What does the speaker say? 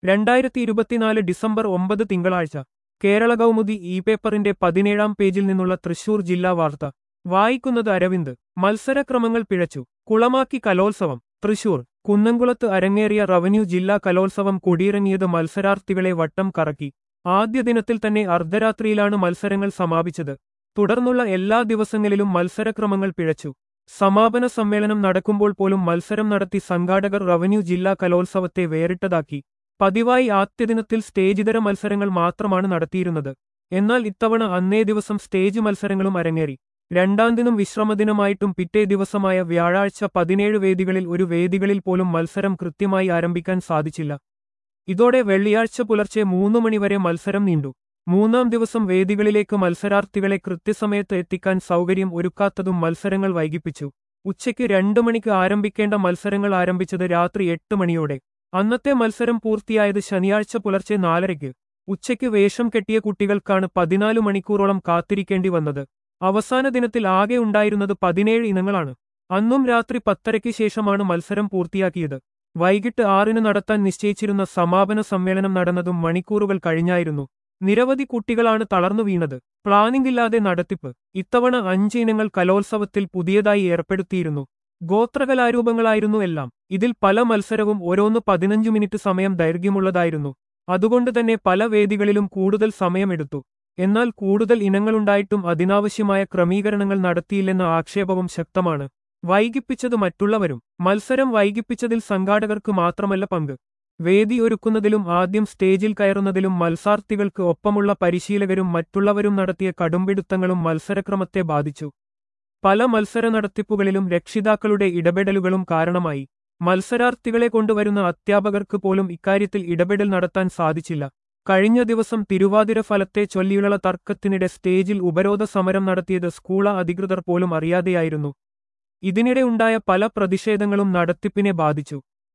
രണ്ടായിരത്തി ഇരുപത്തിനാല് ഡിസംബർ ഒമ്പത് തിങ്കളാഴ്ച കേരള കൗമുദി ഇ പേപ്പറിന്റെ പതിനേഴാം പേജിൽ നിന്നുള്ള തൃശൂർ ജില്ലാ വാർത്ത വായിക്കുന്നത് അരവിന്ദ് മത്സരക്രമങ്ങൾ പിഴച്ചു കുളമാക്കി കലോത്സവം തൃശൂർ കുന്നംകുളത്ത് അരങ്ങേറിയ റവന്യൂ ജില്ലാ കലോത്സവം കൊടിയിറങ്ങിയത് മത്സരാർത്ഥികളെ വട്ടം കറക്കി ആദ്യ ദിനത്തിൽ തന്നെ അർദ്ധരാത്രിയിലാണ് മത്സരങ്ങൾ സമാപിച്ചത് തുടർന്നുള്ള എല്ലാ ദിവസങ്ങളിലും മത്സരക്രമങ്ങൾ പിഴച്ചു സമാപന സമ്മേളനം നടക്കുമ്പോൾ പോലും മത്സരം നടത്തി സംഘാടകർ റവന്യൂ ജില്ലാ കലോത്സവത്തെ വേറിട്ടതാക്കി പതിവായി ആദ്യദിനത്തിൽ സ്റ്റേജിതര മത്സരങ്ങൾ മാത്രമാണ് നടത്തിയിരുന്നത് എന്നാൽ ഇത്തവണ അന്നേ ദിവസം സ്റ്റേജ് മത്സരങ്ങളും അരങ്ങേറി രണ്ടാം ദിനം വിശ്രമദിനമായിട്ടും പിറ്റേ ദിവസമായ വ്യാഴാഴ്ച പതിനേഴ് വേദികളിൽ ഒരു വേദികളിൽ പോലും മത്സരം കൃത്യമായി ആരംഭിക്കാൻ സാധിച്ചില്ല ഇതോടെ വെള്ളിയാഴ്ച പുലർച്ചെ മൂന്നു മണിവരെ മത്സരം നീണ്ടു മൂന്നാം ദിവസം വേദികളിലേക്ക് മത്സരാർത്ഥികളെ കൃത്യസമയത്ത് എത്തിക്കാൻ സൗകര്യം ഒരുക്കാത്തതും മത്സരങ്ങൾ വൈകിപ്പിച്ചു ഉച്ചയ്ക്ക് രണ്ടു മണിക്ക് ആരംഭിക്കേണ്ട മത്സരങ്ങൾ ആരംഭിച്ചത് രാത്രി എട്ട് മണിയോടെ അന്നത്തെ മത്സരം പൂർത്തിയായത് ശനിയാഴ്ച പുലർച്ചെ നാലരയ്ക്ക് ഉച്ചയ്ക്ക് വേഷം കെട്ടിയ കുട്ടികൾക്കാണ് പതിനാല് മണിക്കൂറോളം കാത്തിരിക്കേണ്ടി വന്നത് അവസാന ദിനത്തിൽ ആകെ ഉണ്ടായിരുന്നത് പതിനേഴ് ഇനങ്ങളാണ് അന്നും രാത്രി പത്തരയ്ക്ക് ശേഷമാണ് മത്സരം പൂർത്തിയാക്കിയത് വൈകിട്ട് ആറിന് നടത്താൻ നിശ്ചയിച്ചിരുന്ന സമാപന സമ്മേളനം നടന്നതും മണിക്കൂറുകൾ കഴിഞ്ഞായിരുന്നു നിരവധി കുട്ടികളാണ് തളർന്നു വീണത് പ്ലാനിംഗ് ഇല്ലാതെ നടത്തിപ്പ് ഇത്തവണ അഞ്ച് ഇനങ്ങൾ കലോത്സവത്തിൽ പുതിയതായി ഏർപ്പെടുത്തിയിരുന്നു ഗോത്രകലാരൂപങ്ങളായിരുന്നു എല്ലാം ഇതിൽ പല മത്സരവും ഓരോന്ന് പതിനഞ്ചു മിനിറ്റ് സമയം ദൈർഘ്യമുള്ളതായിരുന്നു അതുകൊണ്ട് തന്നെ പല വേദികളിലും കൂടുതൽ സമയമെടുത്തു എന്നാൽ കൂടുതൽ ഇനങ്ങളുണ്ടായിട്ടും അതിനാവശ്യമായ ക്രമീകരണങ്ങൾ നടത്തിയില്ലെന്ന ആക്ഷേപവും ശക്തമാണ് വൈകിപ്പിച്ചത് മറ്റുള്ളവരും മത്സരം വൈകിപ്പിച്ചതിൽ സംഘാടകർക്ക് മാത്രമല്ല പങ്ക് വേദി ഒരുക്കുന്നതിലും ആദ്യം സ്റ്റേജിൽ കയറുന്നതിലും മത്സാർത്ഥികൾക്ക് ഒപ്പമുള്ള പരിശീലകരും മറ്റുള്ളവരും നടത്തിയ കടുംപിടുത്തങ്ങളും മത്സരക്രമത്തെ ബാധിച്ചു പല മത്സര നടത്തിപ്പുകളിലും രക്ഷിതാക്കളുടെ ഇടപെടലുകളും കാരണമായി മത്സരാർത്ഥികളെ കൊണ്ടുവരുന്ന അധ്യാപകർക്ക് പോലും ഇക്കാര്യത്തിൽ ഇടപെടൽ നടത്താൻ സാധിച്ചില്ല കഴിഞ്ഞ ദിവസം തിരുവാതിര ഫലത്തെ ചൊല്ലിയുള്ള തർക്കത്തിനിടെ സ്റ്റേജിൽ ഉപരോധ സമരം നടത്തിയത് സ്കൂള അധികൃതർ പോലും അറിയാതെയായിരുന്നു ഇതിനിടെ ഉണ്ടായ പല പ്രതിഷേധങ്ങളും നടത്തിപ്പിനെ ബാധിച്ചു